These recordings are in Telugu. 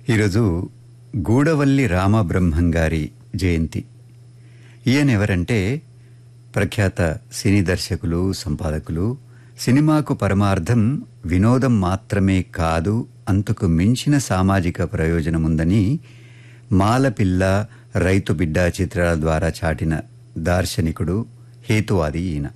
ఈరోజు గూడవల్లి రామబ్రహ్మం గారి జయంతి ఈయన ఎవరంటే ప్రఖ్యాత సినీ దర్శకులు సంపాదకులు సినిమాకు పరమార్థం వినోదం మాత్రమే కాదు అంతకు మించిన సామాజిక ప్రయోజనముందని మాలపిల్ల రైతు బిడ్డ చిత్రాల ద్వారా చాటిన దార్శనికుడు హేతువాది ఈయన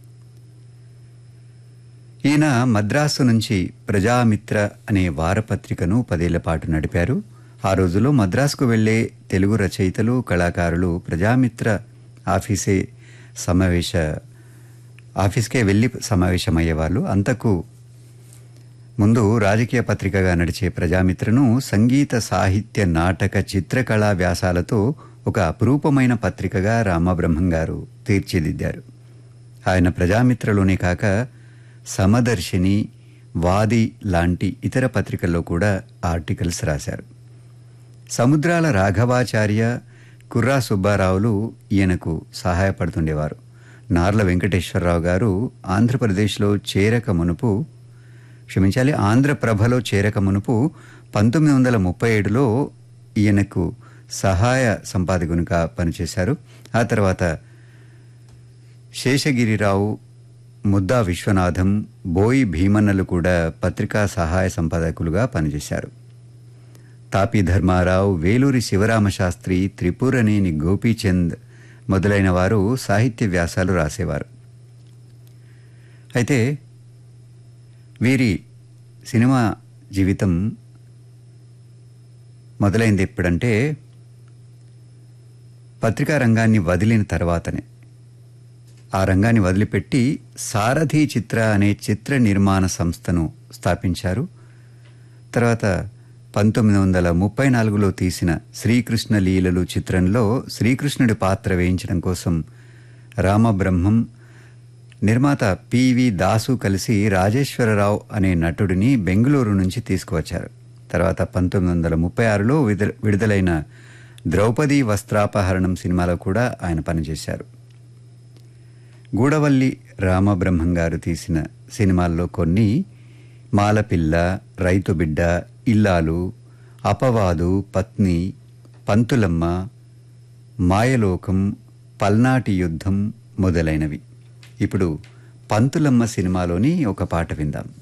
ఈయన మద్రాసు నుంచి ప్రజామిత్ర అనే వారపత్రికను పదేళ్ల పాటు నడిపారు ఆ రోజుల్లో మద్రాసుకు వెళ్లే తెలుగు రచయితలు కళాకారులు ప్రజామిత్ర ఆఫీసే సమావేశ ఆఫీస్కే వెళ్ళి సమావేశమయ్యేవాళ్ళు అంతకు ముందు రాజకీయ పత్రికగా నడిచే ప్రజామిత్రను సంగీత సాహిత్య నాటక చిత్రకళా వ్యాసాలతో ఒక అపురూపమైన పత్రికగా రామబ్రహ్మం గారు తీర్చిదిద్దారు ఆయన ప్రజామిత్రలోనే కాక సమదర్శిని వాది లాంటి ఇతర పత్రికల్లో కూడా ఆర్టికల్స్ రాశారు సముద్రాల రాఘవాచార్య కుర్రా సుబ్బారావులు ఈయనకు సహాయపడుతుండేవారు నార్ల వెంకటేశ్వరరావు గారు ఆంధ్రప్రదేశ్లో చేరక మునుపు క్షమించాలి ఆంధ్రప్రభలో చేరక మునుపు పంతొమ్మిది వందల ముప్పై ఏడులో ఈయనకు సహాయ సంపాదకునిగా పనిచేశారు ఆ తర్వాత శేషగిరిరావు ముద్దా విశ్వనాథం బోయి భీమన్నలు కూడా పత్రికా సహాయ సంపాదకులుగా పనిచేశారు తాపి ధర్మారావు వేలూరి శివరామశాస్త్రి త్రిపురనేని గోపీచంద్ మొదలైన వారు సాహిత్య వ్యాసాలు రాసేవారు అయితే వీరి సినిమా జీవితం మొదలైంది ఎప్పుడంటే పత్రికా రంగాన్ని వదిలిన తర్వాతనే ఆ రంగాన్ని వదిలిపెట్టి సారథి చిత్ర అనే చిత్ర నిర్మాణ సంస్థను స్థాపించారు తర్వాత పంతొమ్మిది వందల ముప్పై నాలుగులో తీసిన శ్రీకృష్ణ లీలలు చిత్రంలో శ్రీకృష్ణుడి పాత్ర వేయించడం కోసం రామబ్రహ్మం నిర్మాత పివి దాసు కలిసి రాజేశ్వరరావు అనే నటుడిని బెంగళూరు నుంచి తీసుకువచ్చారు తర్వాత పంతొమ్మిది వందల ముప్పై ఆరులో విడుదల- విడుదలైన ద్రౌపది వస్త్రాపహరణం సినిమాలో కూడా ఆయన పనిచేశారు గూడవల్లి రామబ్రహ్మం గారు తీసిన సినిమాల్లో కొన్ని మాలపిల్ల రైతు బిడ్డ ఇల్లాలు అపవాదు పత్ని పంతులమ్మ మాయలోకం పల్నాటి యుద్ధం మొదలైనవి ఇప్పుడు పంతులమ్మ సినిమాలోని ఒక పాట విందాం